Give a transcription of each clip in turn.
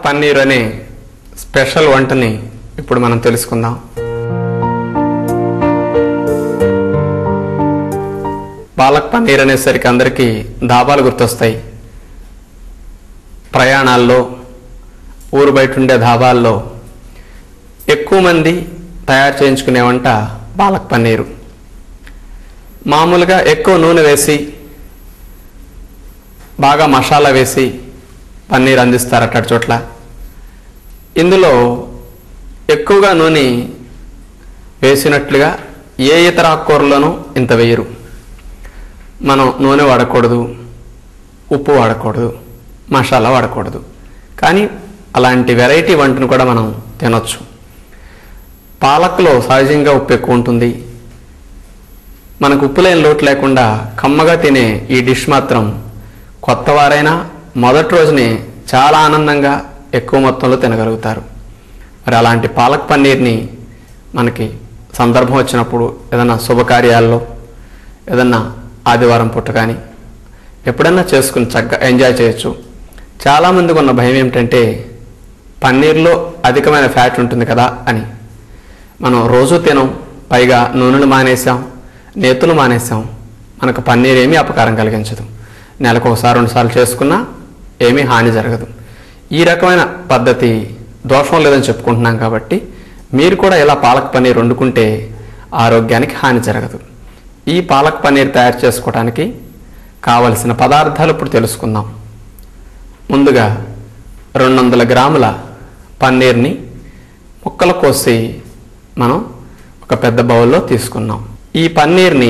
పన్నీర్ అనే స్పెషల్ వంటని ఇప్పుడు మనం తెలుసుకుందాం పాలక్ పన్నీర్ అనేసరికి అందరికీ ధాబాలు గుర్తొస్తాయి ప్రయాణాల్లో ఊరు బయట ఉండే ధాబాల్లో ఎక్కువ మంది తయారు చేయించుకునే వంట పాలక్ పన్నీరు మామూలుగా ఎక్కువ నూనె వేసి బాగా మసాలా వేసి పన్నీర్ అందిస్తారు అట్టడి చోట్ల ఇందులో ఎక్కువగా నూనె వేసినట్లుగా ఏ ఇతర ఆకుకూరలోనూ ఇంత వేయరు మనం నూనె వాడకూడదు ఉప్పు వాడకూడదు మసాలా వాడకూడదు కానీ అలాంటి వెరైటీ వంటను కూడా మనం తినొచ్చు పాలక్లో సహజంగా ఉప్పు ఎక్కువ ఉంటుంది మనకు ఉప్పు లేని లోటు లేకుండా కమ్మగా తినే ఈ డిష్ మాత్రం కొత్త వారైనా మొదటి రోజునే చాలా ఆనందంగా ఎక్కువ మొత్తంలో తినగలుగుతారు మరి అలాంటి పాలక్ పన్నీర్ని మనకి సందర్భం వచ్చినప్పుడు ఏదైనా శుభకార్యాల్లో ఏదన్నా ఆదివారం పుట్ట కానీ ఎప్పుడన్నా చేసుకుని చక్కగా ఎంజాయ్ చేయొచ్చు చాలామందికి ఉన్న భయం ఏమిటంటే పన్నీర్లో అధికమైన ఫ్యాట్ ఉంటుంది కదా అని మనం రోజు తినం పైగా నూనెలు మానేసాం నేతులు మానేసాం మనకు పన్నీర్ ఏమీ అపకారం కలిగించదు నెలకు ఒకసారి రెండుసార్లు చేసుకున్నా ఏమీ హాని జరగదు ఈ రకమైన పద్ధతి దోషం లేదని చెప్పుకుంటున్నాం కాబట్టి మీరు కూడా ఇలా పాలక్ పన్నీర్ వండుకుంటే ఆరోగ్యానికి హాని జరగదు ఈ పాలక్ పన్నీర్ తయారు చేసుకోవడానికి కావలసిన పదార్థాలు ఇప్పుడు తెలుసుకుందాం ముందుగా రెండు వందల గ్రాముల పన్నీర్ని ముక్కలు కోసి మనం ఒక పెద్ద బౌల్లో తీసుకున్నాం ఈ పన్నీర్ని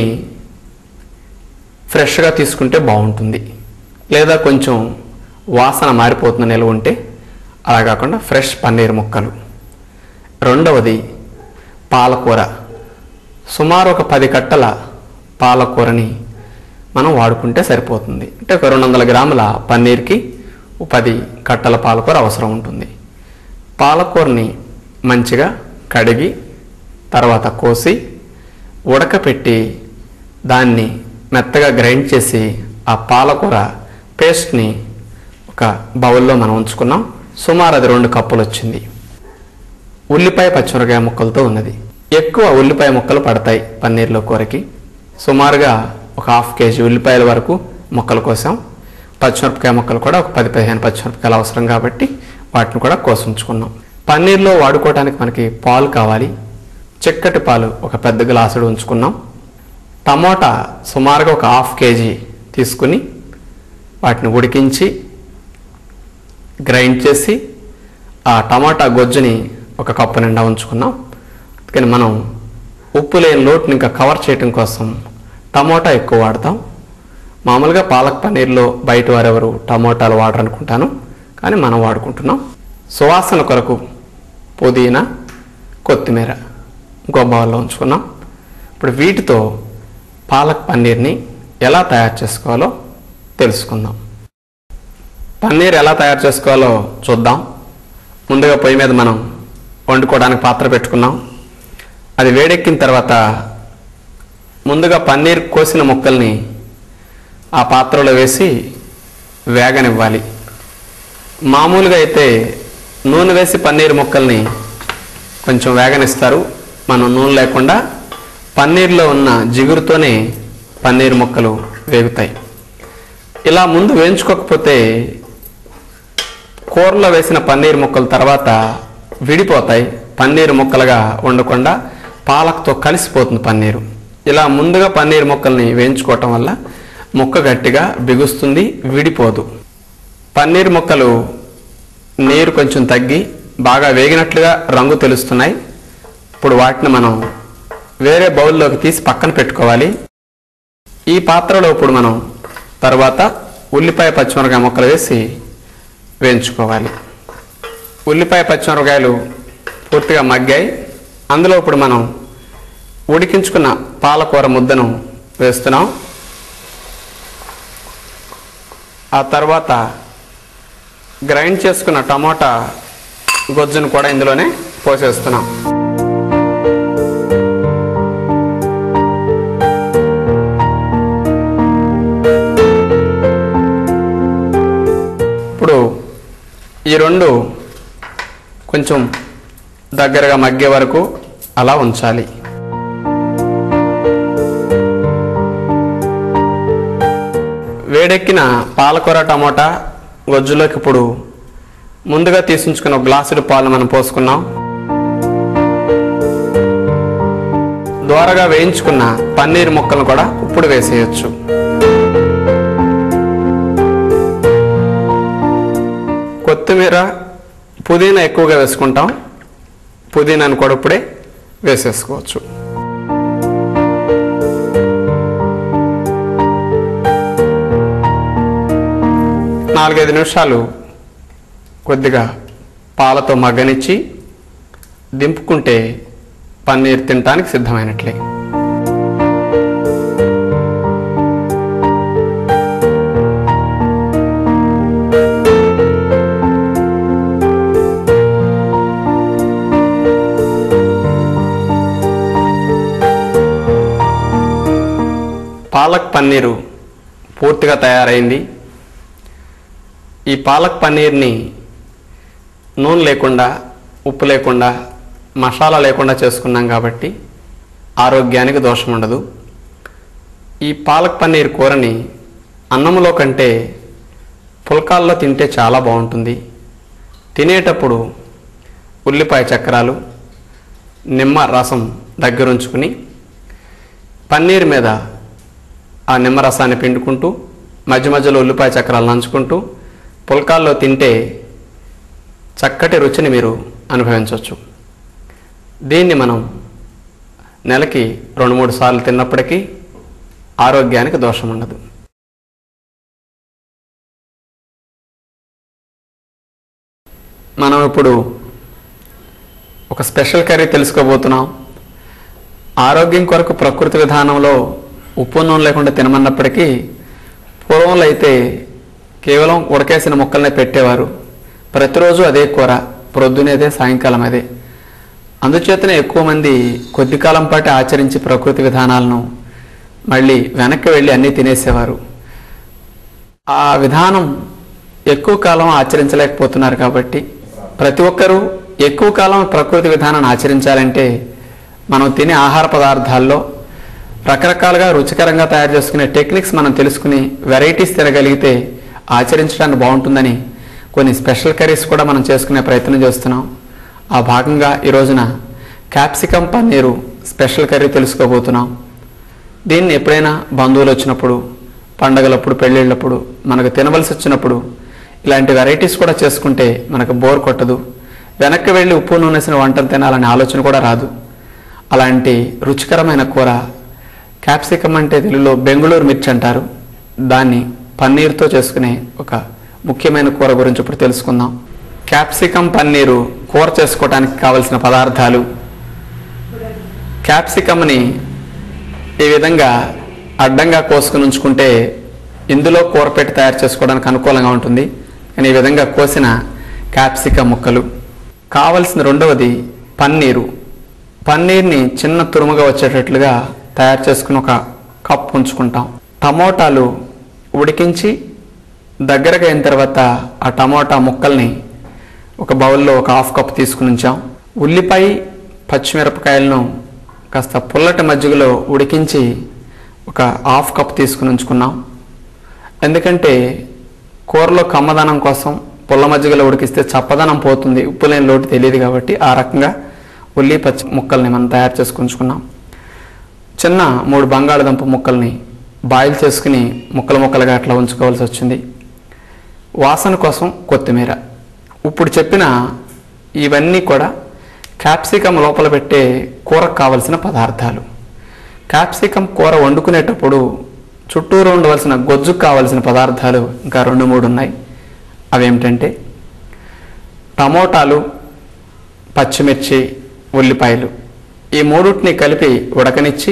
ఫ్రెష్గా తీసుకుంటే బాగుంటుంది లేదా కొంచెం వాసన మారిపోతున్న నిల్వ ఉంటే అలా కాకుండా ఫ్రెష్ పన్నీర్ ముక్కలు రెండవది పాలకూర సుమారు ఒక పది కట్టల పాలకూరని మనం వాడుకుంటే సరిపోతుంది అంటే ఒక రెండు వందల గ్రాముల పన్నీర్కి ఒక పది కట్టల పాలకూర అవసరం ఉంటుంది పాలకూరని మంచిగా కడిగి తర్వాత కోసి ఉడకపెట్టి దాన్ని మెత్తగా గ్రైండ్ చేసి ఆ పాలకూర పేస్ట్ని ఒక బౌల్లో మనం ఉంచుకున్నాం సుమారు అది రెండు కప్పులు వచ్చింది ఉల్లిపాయ పచ్చిమిరకాయ ముక్కలతో ఉన్నది ఎక్కువ ఉల్లిపాయ ముక్కలు పడతాయి పన్నీర్లో కూరకి సుమారుగా ఒక హాఫ్ కేజీ ఉల్లిపాయల వరకు ముక్కలు కోసాం పచ్చిమిరపకాయ ముక్కలు కూడా ఒక పది పదిహేను పచ్చిమిరపకాయలు అవసరం కాబట్టి వాటిని కూడా కోసి ఉంచుకున్నాం పన్నీర్లో వాడుకోవడానికి మనకి పాలు కావాలి చిక్కటి పాలు ఒక పెద్ద గ్లాసుడు ఉంచుకున్నాం టమోటా సుమారుగా ఒక హాఫ్ కేజీ తీసుకుని వాటిని ఉడికించి గ్రైండ్ చేసి ఆ టమాటా గొజ్జుని ఒక కప్పు నిండా ఉంచుకున్నాం అందుకని మనం ఉప్పు లేని లోటుని ఇంకా కవర్ చేయటం కోసం టమోటా ఎక్కువ వాడతాం మామూలుగా పాలక్ పన్నీర్లో బయట వారెవరు టమోటాలు వాడరు అనుకుంటాను కానీ మనం వాడుకుంటున్నాం సువాసన కొరకు పుదీనా కొత్తిమీర ఇంకో బౌల్లో ఉంచుకున్నాం ఇప్పుడు వీటితో పాలక్ పన్నీర్ని ఎలా తయారు చేసుకోవాలో తెలుసుకుందాం పన్నీర్ ఎలా తయారు చేసుకోవాలో చూద్దాం ముందుగా పొయ్యి మీద మనం వండుకోవడానికి పాత్ర పెట్టుకున్నాం అది వేడెక్కిన తర్వాత ముందుగా పన్నీర్ కోసిన ముక్కల్ని ఆ పాత్రలో వేసి వేగనివ్వాలి మామూలుగా అయితే నూనె వేసి పన్నీర్ ముక్కల్ని కొంచెం వేగనిస్తారు మనం నూనె లేకుండా పన్నీర్లో ఉన్న జిగురుతోనే పన్నీర్ ముక్కలు వేగుతాయి ఇలా ముందు వేయించుకోకపోతే కూరలో వేసిన పన్నీర్ ముక్కలు తర్వాత విడిపోతాయి పన్నీర్ ముక్కలుగా ఉండకుండా పాలకతో కలిసిపోతుంది పన్నీరు ఇలా ముందుగా పన్నీర్ ముక్కల్ని వేయించుకోవటం వల్ల ముక్క గట్టిగా బిగుస్తుంది విడిపోదు పన్నీర్ ముక్కలు నీరు కొంచెం తగ్గి బాగా వేగినట్లుగా రంగు తెలుస్తున్నాయి ఇప్పుడు వాటిని మనం వేరే బౌల్లోకి తీసి పక్కన పెట్టుకోవాలి ఈ పాత్రలో ఇప్పుడు మనం తర్వాత ఉల్లిపాయ పచ్చిమిరకాయ ముక్కలు వేసి వేయించుకోవాలి ఉల్లిపాయ పచ్చిమిరకాయలు పూర్తిగా మగ్గాయి అందులో ఇప్పుడు మనం ఉడికించుకున్న పాలకూర ముద్దను వేస్తున్నాం ఆ తర్వాత గ్రైండ్ చేసుకున్న టమోటా గొజ్జును కూడా ఇందులోనే పోసేస్తున్నాం ఇప్పుడు ఈ రెండు కొంచెం దగ్గరగా మగ్గే వరకు అలా ఉంచాలి వేడెక్కిన పాలకూర టమోటా గొజ్జులోకి ఇప్పుడు ముందుగా తీసుంచుకున్న ఒక గ్లాసుడు పాలు మనం పోసుకున్నాం దోరగా వేయించుకున్న పన్నీర్ ముక్కలను కూడా ఇప్పుడు వేసేయచ్చు కొత్తిమీర పుదీనా ఎక్కువగా వేసుకుంటాం పుదీనాను కూడా ఇప్పుడే వేసేసుకోవచ్చు నాలుగైదు నిమిషాలు కొద్దిగా పాలతో మగ్గనిచ్చి దింపుకుంటే పన్నీర్ తినటానికి సిద్ధమైనట్లే పాలక్ పన్నీరు పూర్తిగా తయారైంది ఈ పాలక్ పన్నీర్ని నూనె లేకుండా ఉప్పు లేకుండా మసాలా లేకుండా చేసుకున్నాం కాబట్టి ఆరోగ్యానికి దోషం ఉండదు ఈ పాలక్ పన్నీర్ కూరని అన్నంలో కంటే పుల్కాల్లో తింటే చాలా బాగుంటుంది తినేటప్పుడు ఉల్లిపాయ చక్రాలు నిమ్మ రసం దగ్గరుంచుకుని పన్నీర్ మీద ఆ నిమ్మరసాన్ని పిండుకుంటూ మధ్య మధ్యలో ఉల్లిపాయ చక్రాలు నంచుకుంటూ పుల్కాల్లో తింటే చక్కటి రుచిని మీరు అనుభవించవచ్చు దీన్ని మనం నెలకి రెండు మూడు సార్లు తిన్నప్పటికీ ఆరోగ్యానికి దోషం ఉండదు మనం ఇప్పుడు ఒక స్పెషల్ కర్రీ తెలుసుకోబోతున్నాం ఆరోగ్యం కొరకు ప్రకృతి విధానంలో ఉప్పు నూనె లేకుండా తినమన్నప్పటికీ పూర్వంలో అయితే కేవలం ఉడకేసిన ముక్కల్నే పెట్టేవారు ప్రతిరోజు అదే కూర ప్రొద్దునేదే సాయంకాలం అదే అందుచేతనే ఎక్కువ మంది కొద్ది కాలం పాటు ఆచరించి ప్రకృతి విధానాలను మళ్ళీ వెనక్కి వెళ్ళి అన్నీ తినేసేవారు ఆ విధానం ఎక్కువ కాలం ఆచరించలేకపోతున్నారు కాబట్టి ప్రతి ఒక్కరూ ఎక్కువ కాలం ప్రకృతి విధానాన్ని ఆచరించాలంటే మనం తినే ఆహార పదార్థాల్లో రకరకాలుగా రుచికరంగా తయారు చేసుకునే టెక్నిక్స్ మనం తెలుసుకుని వెరైటీస్ తినగలిగితే ఆచరించడానికి బాగుంటుందని కొన్ని స్పెషల్ కర్రీస్ కూడా మనం చేసుకునే ప్రయత్నం చేస్తున్నాం ఆ భాగంగా ఈ రోజున క్యాప్సికమ్ పన్నీరు స్పెషల్ కర్రీ తెలుసుకోబోతున్నాం దీన్ని ఎప్పుడైనా బంధువులు వచ్చినప్పుడు పండగలప్పుడు పెళ్ళిళ్ళప్పుడు మనకు తినవలసి వచ్చినప్పుడు ఇలాంటి వెరైటీస్ కూడా చేసుకుంటే మనకు బోర్ కొట్టదు వెనక్కి వెళ్ళి ఉప్పు నూనెసిన వంటలు తినాలనే ఆలోచన కూడా రాదు అలాంటి రుచికరమైన కూర క్యాప్సికమ్ అంటే తెలుగులో బెంగుళూరు మిర్చి అంటారు దాన్ని పన్నీర్తో చేసుకునే ఒక ముఖ్యమైన కూర గురించి ఇప్పుడు తెలుసుకుందాం క్యాప్సికమ్ పన్నీరు కూర చేసుకోవడానికి కావలసిన పదార్థాలు క్యాప్సికమ్ని ఈ విధంగా అడ్డంగా కోసుకుని ఉంచుకుంటే ఇందులో కూర పెట్టి తయారు చేసుకోవడానికి అనుకూలంగా ఉంటుంది కానీ ఈ విధంగా కోసిన క్యాప్సికమ్ ముక్కలు కావలసిన రెండవది పన్నీరు పన్నీర్ని చిన్న తురుముగా వచ్చేటట్లుగా తయారు చేసుకుని ఒక కప్ ఉంచుకుంటాం టమోటాలు ఉడికించి దగ్గరగా అయిన తర్వాత ఆ టమోటా ముక్కల్ని ఒక బౌల్లో ఒక హాఫ్ కప్ తీసుకుని ఉంచాం ఉల్లిపాయ పచ్చిమిరపకాయలను కాస్త పుల్లటి మజ్జిగలో ఉడికించి ఒక హాఫ్ కప్ తీసుకుని ఉంచుకున్నాం ఎందుకంటే కూరలో కమ్మదనం కోసం పుల్ల మజ్జిగలో ఉడికిస్తే చప్పదనం పోతుంది ఉప్పు లేని లోటు తెలియదు కాబట్టి ఆ రకంగా ఉల్లి పచ్చి ముక్కల్ని మనం తయారు చేసుకుని ఉంచుకున్నాం చిన్న మూడు బంగాళదుంప ముక్కల్ని బాయిల్ చేసుకుని ముక్కలు ముక్కలుగా అట్లా ఉంచుకోవాల్సి వచ్చింది వాసన కోసం కొత్తిమీర ఇప్పుడు చెప్పిన ఇవన్నీ కూడా క్యాప్సికమ్ లోపల పెట్టే కూరకు కావలసిన పదార్థాలు క్యాప్సికమ్ కూర వండుకునేటప్పుడు చుట్టూరు ఉండవలసిన గొజ్జుకు కావలసిన పదార్థాలు ఇంకా రెండు మూడు ఉన్నాయి అవేమిటంటే టమోటాలు పచ్చిమిర్చి ఉల్లిపాయలు ఈ మూడుటిని కలిపి ఉడకనిచ్చి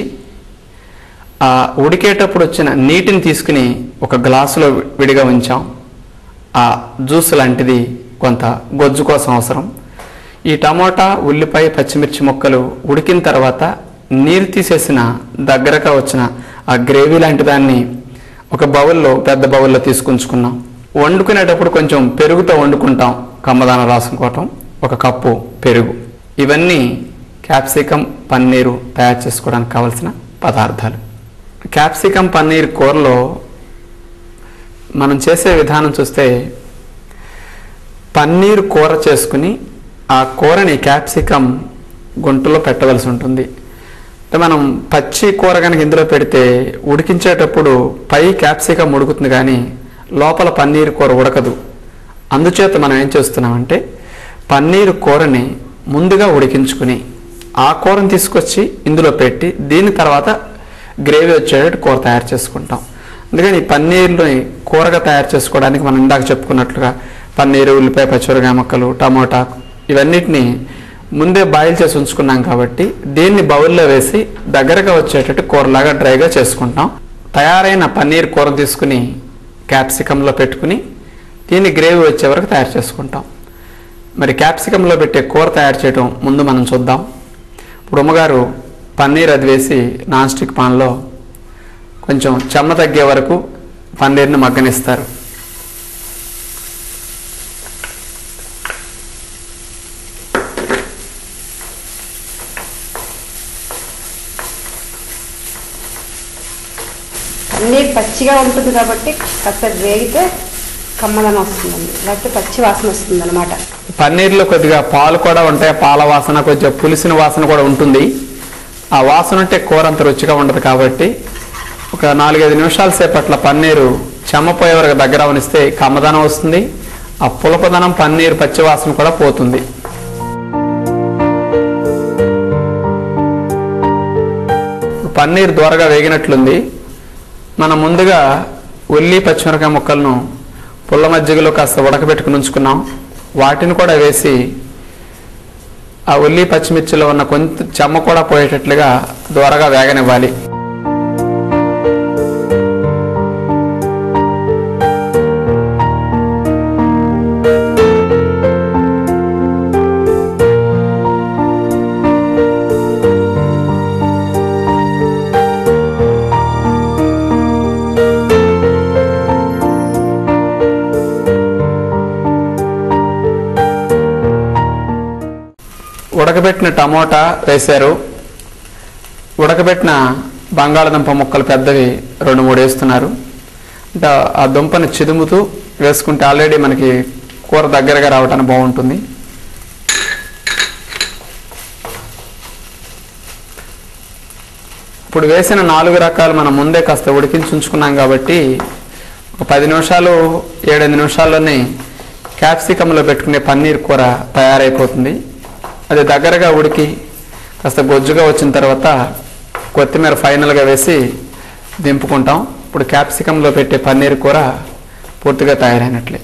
ఆ ఉడికేటప్పుడు వచ్చిన నీటిని తీసుకుని ఒక గ్లాసులో విడిగా ఉంచాం ఆ జ్యూస్ లాంటిది కొంత గొజ్జు కోసం అవసరం ఈ టమోటా ఉల్లిపాయ పచ్చిమిర్చి ముక్కలు ఉడికిన తర్వాత నీరు తీసేసిన దగ్గరగా వచ్చిన ఆ గ్రేవీ లాంటి దాన్ని ఒక బౌల్లో పెద్ద బౌల్లో తీసుకుంచుకున్నాం వండుకునేటప్పుడు కొంచెం పెరుగుతో వండుకుంటాం కమ్మదాన రాసుకోవటం ఒక కప్పు పెరుగు ఇవన్నీ క్యాప్సికం పన్నీరు తయారు చేసుకోవడానికి కావలసిన పదార్థాలు క్యాప్సికం పన్నీర్ కూరలో మనం చేసే విధానం చూస్తే పన్నీర్ కూర చేసుకుని ఆ కూరని క్యాప్సికం గుంటలో పెట్టవలసి ఉంటుంది అంటే మనం పచ్చి కూర కనుక ఇందులో పెడితే ఉడికించేటప్పుడు పై క్యాప్సికం ఉడుకుతుంది కానీ లోపల పన్నీర్ కూర ఉడకదు అందుచేత మనం ఏం చేస్తున్నామంటే పన్నీర్ కూరని ముందుగా ఉడికించుకుని ఆ కూరని తీసుకొచ్చి ఇందులో పెట్టి దీని తర్వాత గ్రేవీ వచ్చేటట్టు కూర తయారు చేసుకుంటాం అందుకని ఈ పన్నీర్ని కూరగా తయారు చేసుకోవడానికి మనం ఇందాక చెప్పుకున్నట్లుగా పన్నీరు ఉల్లిపాయ పచ్చిమిరకాయ ముక్కలు టమోటా ఇవన్నిటిని ముందే బాయిల్ చేసి ఉంచుకున్నాం కాబట్టి దీన్ని బౌల్లో వేసి దగ్గరగా వచ్చేటట్టు కూరలాగా డ్రైగా చేసుకుంటాం తయారైన పన్నీర్ కూర తీసుకుని క్యాప్సికంలో పెట్టుకుని దీన్ని గ్రేవీ వచ్చే వరకు తయారు చేసుకుంటాం మరి క్యాప్సికంలో పెట్టే కూర తయారు చేయడం ముందు మనం చూద్దాం ఇప్పుడు ఉమ్మగారు పన్నీర్ అది వేసి నాన్ స్టిక్ పాన్లో కొంచెం చెమ్మ తగ్గే వరకు పన్నీర్ని మగ్గనిస్తారు పన్నీర్ పచ్చిగా ఉంటుంది కాబట్టి కాస్త వేగితే కమ్మదనం వస్తుందండి లేకపోతే పచ్చి వాసన వస్తుంది అనమాట పన్నీర్లో కొద్దిగా పాలు కూడా ఉంటాయి పాల వాసన కొంచెం పులిసిన వాసన కూడా ఉంటుంది ఆ వాసన ఉంటే కూర అంత రుచిగా ఉండదు కాబట్టి ఒక నాలుగైదు నిమిషాల సేపు అట్లా పన్నీరు చెమ్మపోయే వరకు దగ్గర అవనిస్తే కమ్మదనం వస్తుంది ఆ పులపదనం పన్నీరు పచ్చి వాసన కూడా పోతుంది పన్నీర్ దూరగా వేగినట్లుంది మనం ముందుగా ఉల్లి పచ్చిమిరకాయ ముక్కలను పుల్ల మజ్జిగలో కాస్త ఉడకబెట్టుకుని ఉంచుకున్నాం వాటిని కూడా వేసి ఆ ఉల్లి పచ్చిమిర్చిలో ఉన్న కొంచెం చెమ్మ కూడా పోయేటట్లుగా దూరగా వేగనివ్వాలి ఉడకబెట్టిన టమోటా వేశారు ఉడకబెట్టిన బంగాళదుంప ముక్కలు పెద్దవి రెండు మూడు వేస్తున్నారు అంటే ఆ దుంపని చిదుముతూ వేసుకుంటే ఆల్రెడీ మనకి కూర దగ్గరగా రావటానికి బాగుంటుంది ఇప్పుడు వేసిన నాలుగు రకాలు మనం ముందే కాస్త ఉడికించి ఉంచుకున్నాం కాబట్టి ఒక పది నిమిషాలు ఏడెనిమిది నిమిషాల్లోనే క్యాప్సికంలో పెట్టుకునే పన్నీర్ కూర తయారైపోతుంది అది దగ్గరగా ఉడికి కాస్త గొజ్జుగా వచ్చిన తర్వాత కొత్తిమీర ఫైనల్గా వేసి దింపుకుంటాం ఇప్పుడు క్యాప్సికంలో పెట్టే పన్నీర్ కూర పూర్తిగా తయారైనట్లే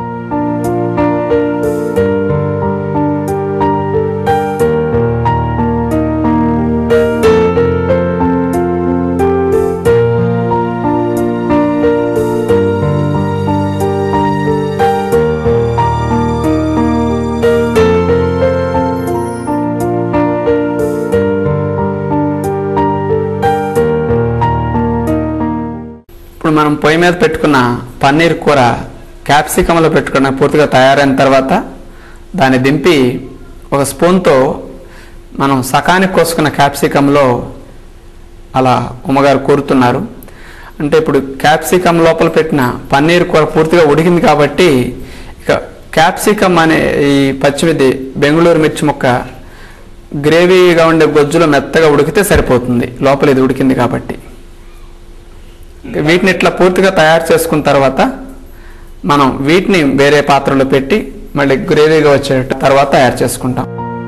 ఇప్పుడు మనం పొయ్యి మీద పెట్టుకున్న పన్నీర్ కూర క్యాప్సికంలో పెట్టుకున్న పూర్తిగా తయారైన తర్వాత దాన్ని దింపి ఒక స్పూన్తో మనం సకానికి కోసుకున్న క్యాప్సికంలో అలా ఉమ్మగారు కూరుతున్నారు అంటే ఇప్పుడు క్యాప్సికం లోపల పెట్టిన పన్నీర్ కూర పూర్తిగా ఉడికింది కాబట్టి ఇక క్యాప్సికం అనే ఈ పచ్చిమిది బెంగళూరు మిర్చి ముక్క గ్రేవీగా ఉండే గొజ్జులో మెత్తగా ఉడికితే సరిపోతుంది లోపల ఇది ఉడికింది కాబట్టి వీటిని ఇట్లా పూర్తిగా తయారు చేసుకున్న తర్వాత మనం వీటిని వేరే పాత్రలో పెట్టి మళ్ళీ గ్రేవీగా వచ్చే తర్వాత తయారు చేసుకుంటాం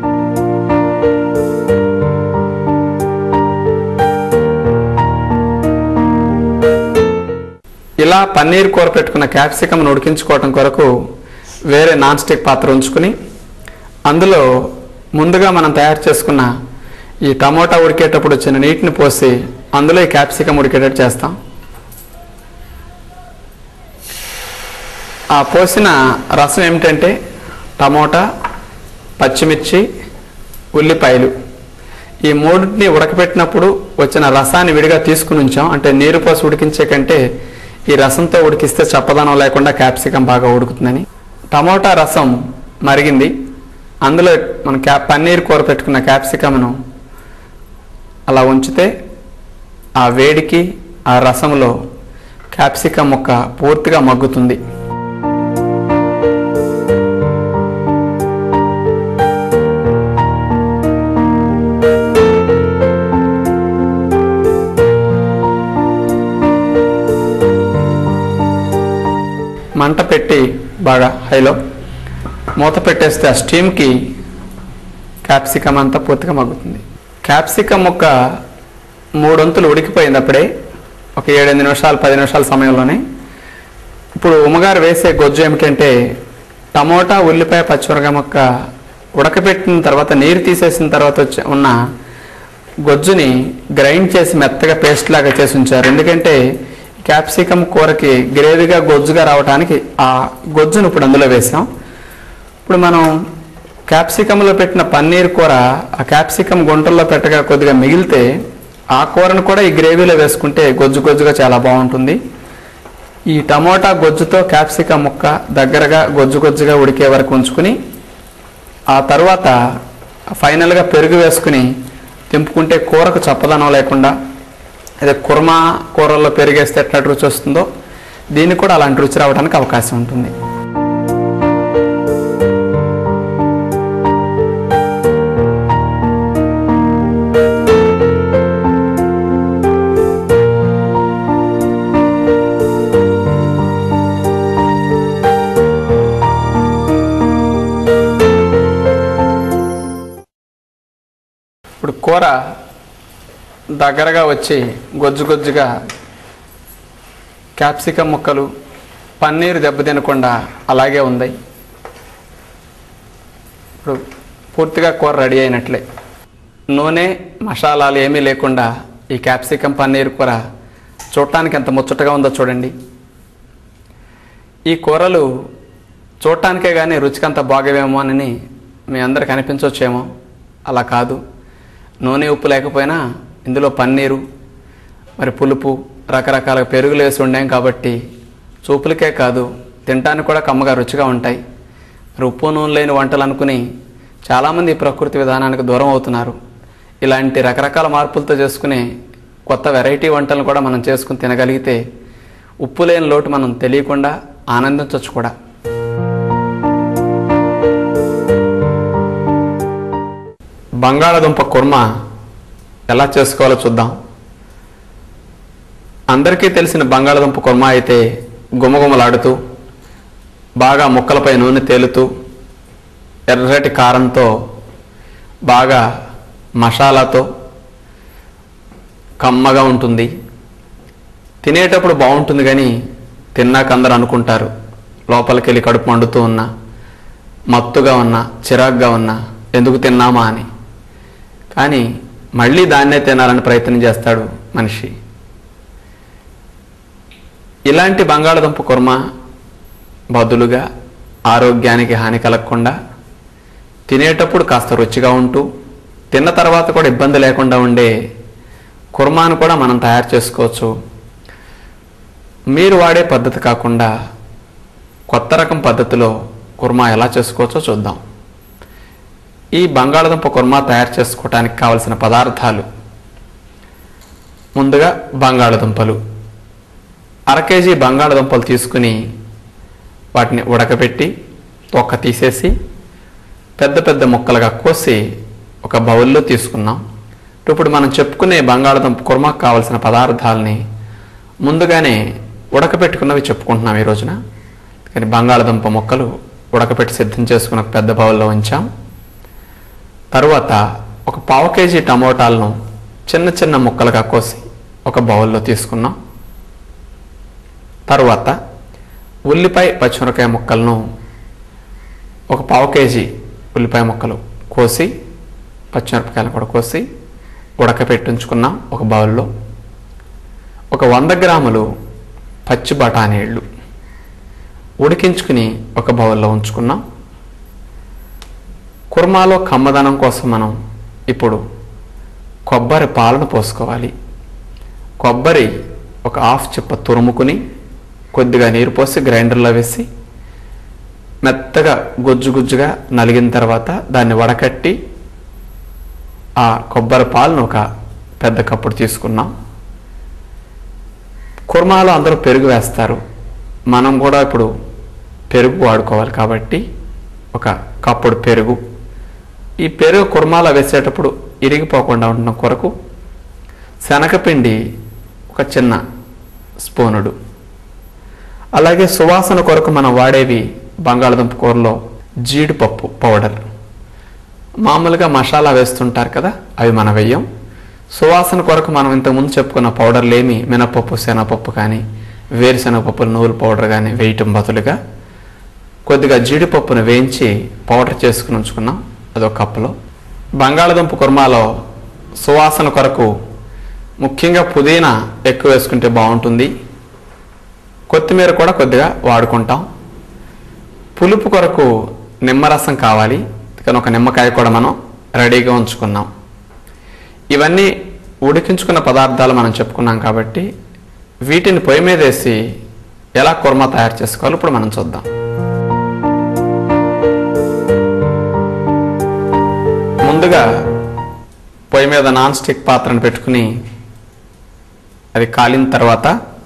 ఇలా పన్నీర్ కూర పెట్టుకున్న క్యాప్సికం ఉడికించుకోవటం కొరకు వేరే నాన్ స్టిక్ పాత్ర ఉంచుకుని అందులో ముందుగా మనం తయారు చేసుకున్న ఈ టమోటా ఉడికేటప్పుడు వచ్చిన నీటిని పోసి అందులో ఈ క్యాప్సికం ఉడికేటట్టు చేస్తాం ఆ పోసిన రసం ఏమిటంటే టమోటా పచ్చిమిర్చి ఉల్లిపాయలు ఈ మూడింటిని ఉడకబెట్టినప్పుడు వచ్చిన రసాన్ని విడిగా తీసుకుని ఉంచాం అంటే నీరు పోసి ఉడికించే కంటే ఈ రసంతో ఉడికిస్తే చప్పదనం లేకుండా క్యాప్సికం బాగా ఉడుకుతుందని టమోటా రసం మరిగింది అందులో మన క్యా పన్నీర్ కూర పెట్టుకున్న క్యాప్సికమ్ను అలా ఉంచితే ఆ వేడికి ఆ రసంలో క్యాప్సికమ్ ముక్క పూర్తిగా మగ్గుతుంది మంట పెట్టి బాగా హైలో మూత పెట్టేస్తే ఆ స్టీమ్కి క్యాప్సికమ్ అంతా పూర్తిగా మగ్గుతుంది క్యాప్సికమ్ ముక్క మూడొంతులు ఉడికిపోయింది అప్పుడే ఒక ఏడెనిమిది నిమిషాలు పది నిమిషాల సమయంలోనే ఇప్పుడు ఉమ్మగారు వేసే గొజ్జు ఏమిటంటే టమోటా ఉల్లిపాయ పచ్చిమిరకాయ ముక్క ఉడకబెట్టిన తర్వాత నీరు తీసేసిన తర్వాత వచ్చి ఉన్న గొజ్జుని గ్రైండ్ చేసి మెత్తగా పేస్ట్ లాగా చేసి ఉంచారు ఎందుకంటే క్యాప్సికమ్ కూరకి గ్రేవీగా గొజ్జుగా రావడానికి ఆ గొజ్జును ఇప్పుడు అందులో వేసాం ఇప్పుడు మనం క్యాప్సికంలో పెట్టిన పన్నీర్ కూర ఆ క్యాప్సికం గుంటల్లో పెట్టగా కొద్దిగా మిగిలితే ఆ కూరను కూడా ఈ గ్రేవీలో వేసుకుంటే గొజ్జు గొజ్జుగా చాలా బాగుంటుంది ఈ టమోటా గొజ్జుతో క్యాప్సికం ముక్క దగ్గరగా గొజ్జు గొజ్జుగా ఉడికే వరకు ఉంచుకుని ఆ తర్వాత ఫైనల్గా పెరుగు వేసుకుని తెంపుకుంటే కూరకు చప్పదనం లేకుండా అదే కుర్మా కూరల్లో పెరిగేస్తే ఎట్లాంటి రుచి వస్తుందో దీనికి కూడా అలాంటి రుచి రావడానికి అవకాశం ఉంటుంది ఇప్పుడు కూర దగ్గరగా వచ్చి గొజ్జు గొజ్జుగా క్యాప్సికమ్ ముక్కలు పన్నీరు దెబ్బతినకుండా అలాగే ఉంది ఇప్పుడు పూర్తిగా కూర రెడీ అయినట్లే నూనె మసాలాలు ఏమీ లేకుండా ఈ క్యాప్సికమ్ పన్నీర్ కూర చూడటానికి ఎంత ముచ్చటగా ఉందో చూడండి ఈ కూరలు చూడటానికే కానీ రుచికంత బాగవేమో అని మీ అందరికి అనిపించవచ్చేమో అలా కాదు నూనె ఉప్పు లేకపోయినా ఇందులో పన్నీరు మరి పులుపు రకరకాల పెరుగులు వేసి ఉండాం కాబట్టి చూపులకే కాదు తినడానికి కూడా కమ్మగా రుచిగా ఉంటాయి మరి ఉప్పు నూనె లేని వంటలు అనుకుని చాలామంది ఈ ప్రకృతి విధానానికి దూరం అవుతున్నారు ఇలాంటి రకరకాల మార్పులతో చేసుకునే కొత్త వెరైటీ వంటలను కూడా మనం చేసుకుని తినగలిగితే ఉప్పు లేని లోటు మనం తెలియకుండా ఆనందించవచ్చు కూడా బంగాళదుంప కుర్మ ఎలా చేసుకోవాలో చూద్దాం అందరికీ తెలిసిన బంగాళదుంప కుర్మ అయితే గుమగుమలాడుతూ బాగా ముక్కలపై నూనె తేలుతూ ఎర్రటి కారంతో బాగా మసాలాతో కమ్మగా ఉంటుంది తినేటప్పుడు బాగుంటుంది కానీ తిన్నాక అందరూ అనుకుంటారు లోపలికి వెళ్ళి కడుపు మండుతూ ఉన్నా మత్తుగా ఉన్నా చిరాగ్గా ఉన్నా ఎందుకు తిన్నామా అని కానీ మళ్ళీ దాన్నే తినాలని ప్రయత్నం చేస్తాడు మనిషి ఇలాంటి బంగాళదుంప కుర్మ బదులుగా ఆరోగ్యానికి హాని కలగకుండా తినేటప్పుడు కాస్త రుచిగా ఉంటూ తిన్న తర్వాత కూడా ఇబ్బంది లేకుండా ఉండే కుర్మాను కూడా మనం తయారు చేసుకోవచ్చు మీరు వాడే పద్ధతి కాకుండా కొత్త రకం పద్ధతిలో కుర్మా ఎలా చేసుకోవచ్చో చూద్దాం ఈ బంగాళదుంప కుర్మా తయారు చేసుకోవడానికి కావలసిన పదార్థాలు ముందుగా బంగాళదుంపలు అర కేజీ బంగాళదుంపలు తీసుకుని వాటిని ఉడకబెట్టి తొక్క తీసేసి పెద్ద పెద్ద ముక్కలుగా కోసి ఒక బౌల్లో తీసుకున్నాం ఇప్పుడు మనం చెప్పుకునే బంగాళదుంప కుర్మాకు కావలసిన పదార్థాలని ముందుగానే ఉడకబెట్టుకున్నవి చెప్పుకుంటున్నాం ఈ రోజున కానీ బంగాళదుంప ముక్కలు ఉడకపెట్టి సిద్ధం చేసుకుని ఒక పెద్ద బౌల్లో ఉంచాం తరువాత ఒక పావు కేజీ టమోటాలను చిన్న చిన్న ముక్కలుగా కోసి ఒక బౌల్లో తీసుకున్నాం తరువాత ఉల్లిపాయ పచ్చిమిరకాయ ముక్కలను ఒక పావు కేజీ ఉల్లిపాయ ముక్కలు కోసి పచ్చిమిరపకాయలు కూడా కోసి ఉడకపెట్టి ఉంచుకున్నాం ఒక బౌల్లో ఒక వంద గ్రాములు పచ్చి బఠానీళ్ళు ఉడికించుకుని ఒక బౌల్లో ఉంచుకున్నాం కుర్మాలో కమ్మదనం కోసం మనం ఇప్పుడు కొబ్బరి పాలను పోసుకోవాలి కొబ్బరి ఒక హాఫ్ చిప్ప తురుముకుని కొద్దిగా నీరు పోసి గ్రైండర్లో వేసి మెత్తగా గుజ్జు గుజ్జుగా నలిగిన తర్వాత దాన్ని వడకట్టి ఆ కొబ్బరి పాలను ఒక పెద్ద కప్పుడు తీసుకున్నాం కుర్మాలో అందరూ పెరుగు వేస్తారు మనం కూడా ఇప్పుడు పెరుగు వాడుకోవాలి కాబట్టి ఒక కప్పుడు పెరుగు ఈ పెరుగు కుర్మాలో వేసేటప్పుడు ఇరిగిపోకుండా ఉండడం కొరకు శనగపిండి ఒక చిన్న స్పూనుడు అలాగే సువాసన కొరకు మనం వాడేవి బంగాళదుంప కూరలో జీడిపప్పు పౌడర్ మామూలుగా మసాలా వేస్తుంటారు కదా అవి మనం వెయ్యం సువాసన కొరకు మనం ఇంతకుముందు చెప్పుకున్న పౌడర్లు ఏమి మినపప్పు శనగపప్పు కానీ వేరుశనగపప్పు నువ్వుల పౌడర్ కానీ వేయటం బదులుగా కొద్దిగా జీడిపప్పును వేయించి పౌడర్ చేసుకుని ఉంచుకున్నాం అదొక కప్పులో బంగాళదుంప కుర్మాలో సువాసన కొరకు ముఖ్యంగా పుదీనా ఎక్కువ వేసుకుంటే బాగుంటుంది కొత్తిమీర కూడా కొద్దిగా వాడుకుంటాం పులుపు కొరకు నిమ్మరసం కావాలి కానీ ఒక నిమ్మకాయ కూడా మనం రెడీగా ఉంచుకున్నాం ఇవన్నీ ఉడికించుకున్న పదార్థాలు మనం చెప్పుకున్నాం కాబట్టి వీటిని పొయ్యి మీద వేసి ఎలా కుర్మా తయారు చేసుకోవాలో ఇప్పుడు మనం చూద్దాం ముందుగా పొయ్యి మీద నాన్ స్టిక్ పాత్రను పెట్టుకుని అది కాలిన తర్వాత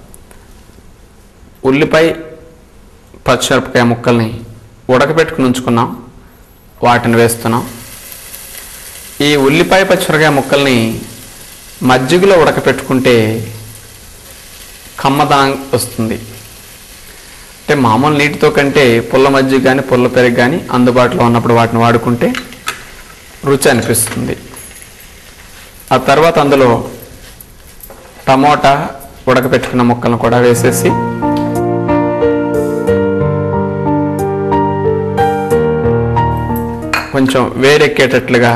ఉల్లిపాయ పచ్చిమిరపకాయ ముక్కల్ని ఉడకబెట్టుకుని ఉంచుకున్నాం వాటిని వేస్తున్నాం ఈ ఉల్లిపాయ పచ్చిమిరపకాయ ముక్కల్ని మజ్జిగలో ఉడకపెట్టుకుంటే కమ్మదనం వస్తుంది అంటే మామూలు నీటితో కంటే పుల్ల మజ్జిగ కానీ పుల్ల పెరుగు కానీ అందుబాటులో ఉన్నప్పుడు వాటిని వాడుకుంటే రుచి అనిపిస్తుంది ఆ తర్వాత అందులో టమోటా ఉడకపెట్టుకున్న ముక్కలను కూడా వేసేసి కొంచెం వేడెక్కేటట్లుగా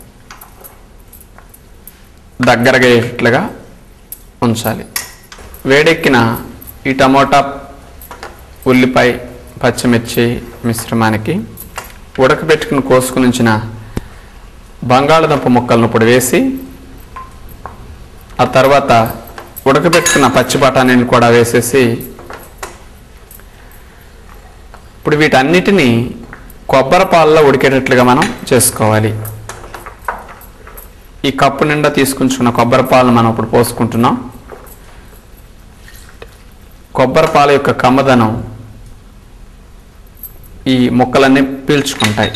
దగ్గరగా అయ్యేటట్లుగా ఉంచాలి వేడెక్కిన ఈ టమోటా ఉల్లిపాయ పచ్చిమిర్చి మిశ్రమానికి ఉడకబెట్టుకుని కోసుకుని ఉంచిన బంగాళదుంప ముక్కలను ఇప్పుడు వేసి ఆ తర్వాత ఉడకబెట్టుకున్న పచ్చి బఠానీని కూడా వేసేసి ఇప్పుడు వీటన్నిటినీ కొబ్బరి పాలలో ఉడికేటట్లుగా మనం చేసుకోవాలి ఈ కప్పు నిండా తీసుకుంటున్న కొబ్బరి పాలను మనం ఇప్పుడు పోసుకుంటున్నాం కొబ్బరి పాల యొక్క కమ్మదనం ఈ ముక్కలన్నీ పీల్చుకుంటాయి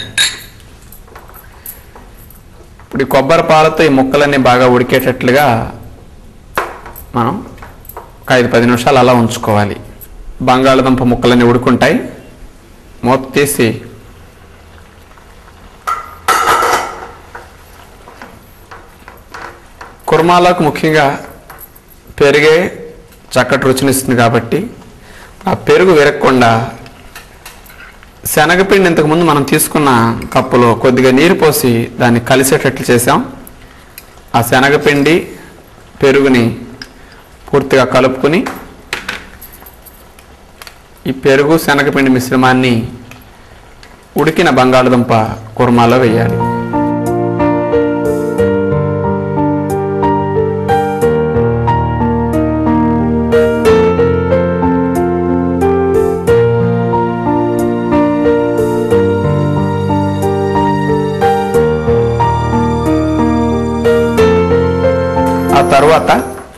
ఇప్పుడు ఈ కొబ్బరి పాలతో ఈ ముక్కలన్నీ బాగా ఉడికేటట్లుగా మనం ఒక ఐదు పది నిమిషాలు అలా ఉంచుకోవాలి బంగాళదుంప ముక్కలన్నీ ఉడుకుంటాయి మూత తీసి కుర్మాలకు ముఖ్యంగా పెరిగే చక్కటి రుచినిస్తుంది కాబట్టి ఆ పెరుగు విరగకుండా శనగపిండి ఇంతకుముందు మనం తీసుకున్న కప్పులో కొద్దిగా నీరు పోసి దాన్ని కలిసేటట్లు చేసాం ఆ శనగపిండి పెరుగుని పూర్తిగా కలుపుకొని ఈ పెరుగు శనగపిండి మిశ్రమాన్ని ఉడికిన బంగాళదుంప కుర్మాలో వేయాలి ఆ తర్వాత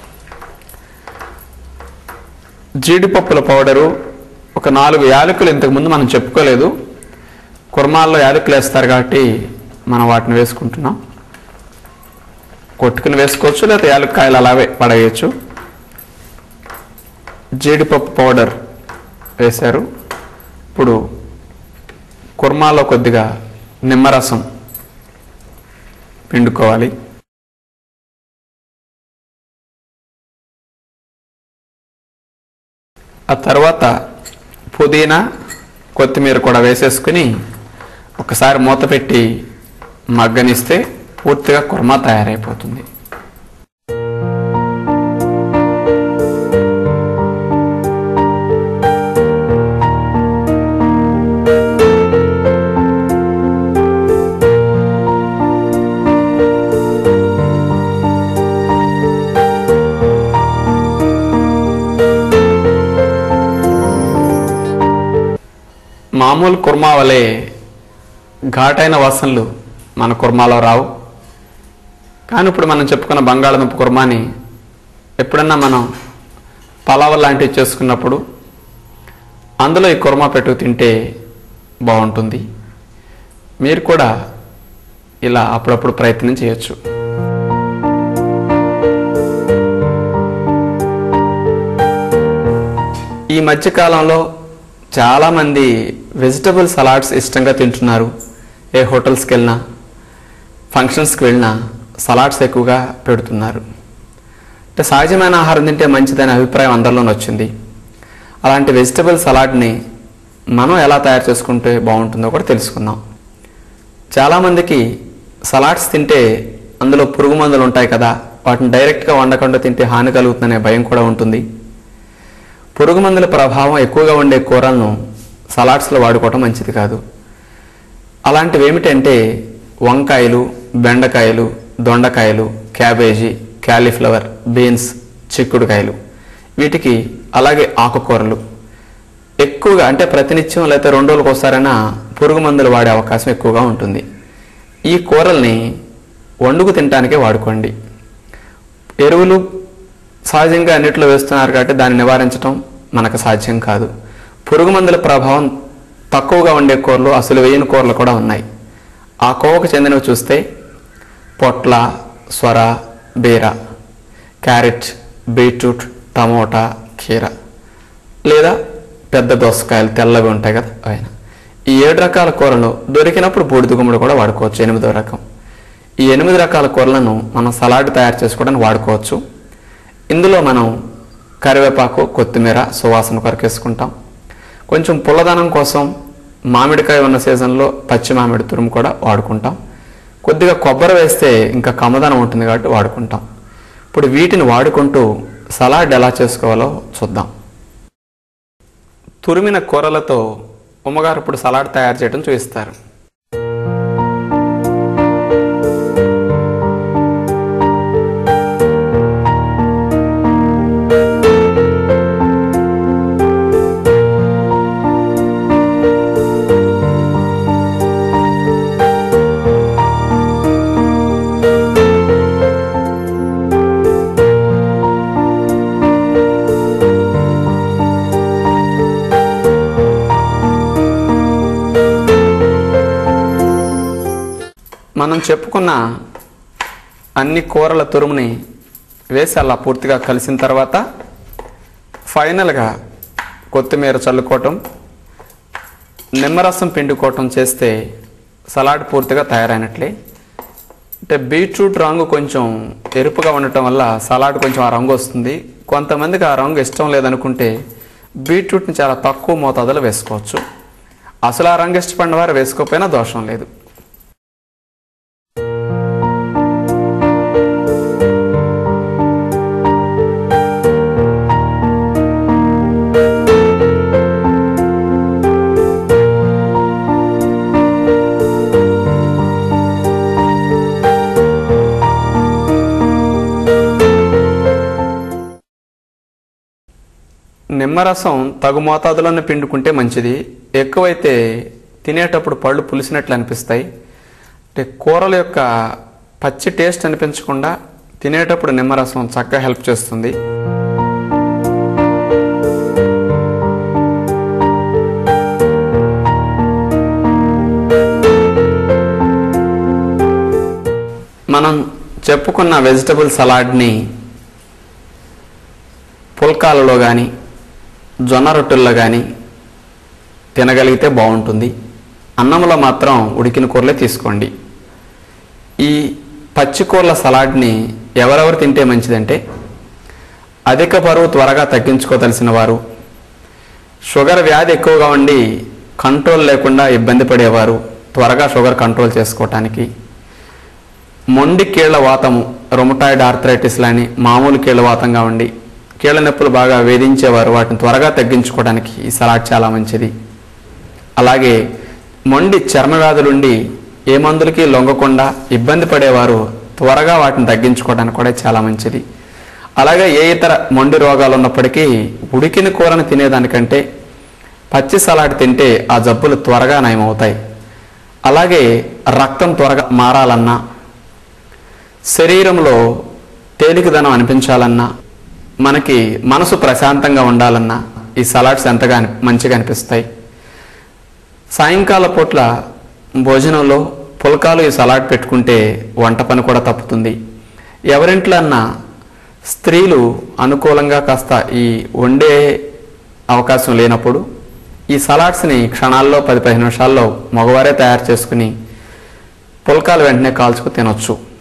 జీడిపప్పుల పౌడరు ఒక నాలుగు యాలకులు ఇంతకుముందు మనం చెప్పుకోలేదు కుర్మాల్లో యాలకులు వేస్తారు కాబట్టి మనం వాటిని వేసుకుంటున్నాం కొట్టుకుని వేసుకోవచ్చు లేదా యాలక్కాయలు అలాగే పడేయచ్చు జీడిపప్పు పౌడర్ వేశారు ఇప్పుడు కుర్మాలో కొద్దిగా నిమ్మరసం పిండుకోవాలి ఆ తర్వాత పుదీనా కొత్తిమీర కూడా వేసేసుకుని ఒకసారి మూత పెట్టి మగ్గనిస్తే పూర్తిగా కుర్మా తయారైపోతుంది మామూలు కుర్మా వలె ఘాటైన వాసనలు మన కుర్మాలో రావు కానీ ఇప్పుడు మనం చెప్పుకున్న బంగాళదుంప కుర్మాని ఎప్పుడన్నా మనం పలావ్ లాంటివి చేసుకున్నప్పుడు అందులో ఈ కుర్మా పెట్టు తింటే బాగుంటుంది మీరు కూడా ఇలా అప్పుడప్పుడు ప్రయత్నం చేయొచ్చు ఈ మధ్యకాలంలో చాలామంది వెజిటబుల్ సలాడ్స్ ఇష్టంగా తింటున్నారు ఏ హోటల్స్కి వెళ్ళినా ఫంక్షన్స్కి వెళ్ళినా సలాడ్స్ ఎక్కువగా పెడుతున్నారు అంటే సహజమైన ఆహారం తింటే మంచిదనే అభిప్రాయం అందరిలోనే వచ్చింది అలాంటి వెజిటబుల్ సలాడ్ని మనం ఎలా తయారు చేసుకుంటే బాగుంటుందో కూడా తెలుసుకుందాం చాలామందికి సలాడ్స్ తింటే అందులో పురుగు మందులు ఉంటాయి కదా వాటిని డైరెక్ట్గా వండకుండా తింటే హాని కలుగుతుందనే భయం కూడా ఉంటుంది పురుగు మందుల ప్రభావం ఎక్కువగా ఉండే కూరలను సలాడ్స్లో వాడుకోవటం మంచిది కాదు అలాంటివి ఏమిటంటే వంకాయలు బెండకాయలు దొండకాయలు క్యాబేజీ క్యాలీఫ్లవర్ బీన్స్ చిక్కుడుకాయలు వీటికి అలాగే ఆకుకూరలు ఎక్కువగా అంటే ప్రతినిత్యం లేకపోతే రెండు రోజులకు ఒకసారైనా పురుగు మందులు వాడే అవకాశం ఎక్కువగా ఉంటుంది ఈ కూరల్ని వండుకు తినటానికే వాడుకోండి ఎరువులు సహజంగా అన్నిట్లో వేస్తున్నారు కాబట్టి దాన్ని నివారించడం మనకు సాధ్యం కాదు పురుగు మందుల ప్రభావం తక్కువగా ఉండే కూరలు అసలు వేయని కూరలు కూడా ఉన్నాయి ఆ కోవకు చెందినవి చూస్తే పొట్ల స్వర బీర క్యారెట్ బీట్రూట్ టమోటా కీర లేదా పెద్ద దోసకాయలు తెల్లవి ఉంటాయి కదా ఆయన ఈ ఏడు రకాల కూరలు దొరికినప్పుడు బూడిద గుమ్మడి కూడా వాడుకోవచ్చు ఎనిమిదో రకం ఈ ఎనిమిది రకాల కూరలను మనం సలాడ్ తయారు చేసుకోవడానికి వాడుకోవచ్చు ఇందులో మనం కరివేపాకు కొత్తిమీర సువాసన కొరకు వేసుకుంటాం కొంచెం పుల్లదనం కోసం మామిడికాయ ఉన్న సీజన్లో పచ్చి మామిడి తురుము కూడా వాడుకుంటాం కొద్దిగా కొబ్బరి వేస్తే ఇంకా కమ్మదనం ఉంటుంది కాబట్టి వాడుకుంటాం ఇప్పుడు వీటిని వాడుకుంటూ సలాడ్ ఎలా చేసుకోవాలో చూద్దాం తురిమిన కూరలతో ఉమ్మగారు ఇప్పుడు సలాడ్ తయారు చేయడం చూపిస్తారు మనం చెప్పుకున్న అన్ని కూరల తురుముని వేసి అలా పూర్తిగా కలిసిన తర్వాత ఫైనల్గా కొత్తిమీర చల్లుకోవటం నిమ్మరసం పిండుకోవటం చేస్తే సలాడ్ పూర్తిగా తయారైనట్లే అంటే బీట్రూట్ రంగు కొంచెం ఎరుపుగా ఉండటం వల్ల సలాడ్ కొంచెం ఆ రంగు వస్తుంది కొంతమందికి ఆ రంగు ఇష్టం లేదనుకుంటే బీట్రూట్ని చాలా తక్కువ మోతాదులో వేసుకోవచ్చు అసలు ఆ రంగు ఇష్టపడిన వారు వేసుకోకపోయినా దోషం లేదు నిమ్మరసం తగు మోతాదులోనే పిండుకుంటే మంచిది ఎక్కువైతే తినేటప్పుడు పళ్ళు పులిసినట్లు అనిపిస్తాయి అంటే కూరల యొక్క పచ్చి టేస్ట్ అనిపించకుండా తినేటప్పుడు నిమ్మరసం చక్కగా హెల్ప్ చేస్తుంది మనం చెప్పుకున్న వెజిటబుల్ సలాడ్ని పుల్కాలలో కానీ జొన్న రొట్టెల్లో కానీ తినగలిగితే బాగుంటుంది అన్నంలో మాత్రం ఉడికిన కూరలే తీసుకోండి ఈ పచ్చి కూరల సలాడ్ని ఎవరెవరు తింటే మంచిదంటే అధిక బరువు త్వరగా తగ్గించుకోదలసిన వారు షుగర్ వ్యాధి ఎక్కువగా ఉండి కంట్రోల్ లేకుండా ఇబ్బంది పడేవారు త్వరగా షుగర్ కంట్రోల్ చేసుకోవటానికి మొండి కీళ్ల వాతము రొమటాయిడ్ ఆర్థరైటిస్ లాని మామూలు కీళ్ల వాతంగా ఉండి కీళ్ల నొప్పులు బాగా వేధించేవారు వాటిని త్వరగా తగ్గించుకోవడానికి ఈ సలాడ్ చాలా మంచిది అలాగే మొండి చర్మ వ్యాధులుండి ఏ మందులకి లొంగకుండా ఇబ్బంది పడేవారు త్వరగా వాటిని తగ్గించుకోవడానికి కూడా చాలా మంచిది అలాగే ఏ ఇతర మొండి రోగాలు ఉన్నప్పటికీ ఉడికిన కూరను తినేదానికంటే పచ్చి సలాడ్ తింటే ఆ జబ్బులు త్వరగా నయమవుతాయి అలాగే రక్తం త్వరగా మారాలన్నా శరీరంలో తేలికదనం అనిపించాలన్నా మనకి మనసు ప్రశాంతంగా ఉండాలన్నా ఈ సలాడ్స్ ఎంతగా అని- మంచిగా అనిపిస్తాయి సాయంకాల పూట్ల భోజనంలో పుల్కాలు ఈ సలాడ్ పెట్టుకుంటే వంట పని కూడా తప్పుతుంది ఎవరింట్లో అన్నా స్త్రీలు అనుకూలంగా కాస్త ఈ వండే అవకాశం లేనప్పుడు ఈ సలాడ్స్ని క్షణాల్లో పది పదిహేను నిమిషాల్లో మగవారే తయారు చేసుకుని పుల్కాలు వెంటనే కాల్చుకు తినొచ్చు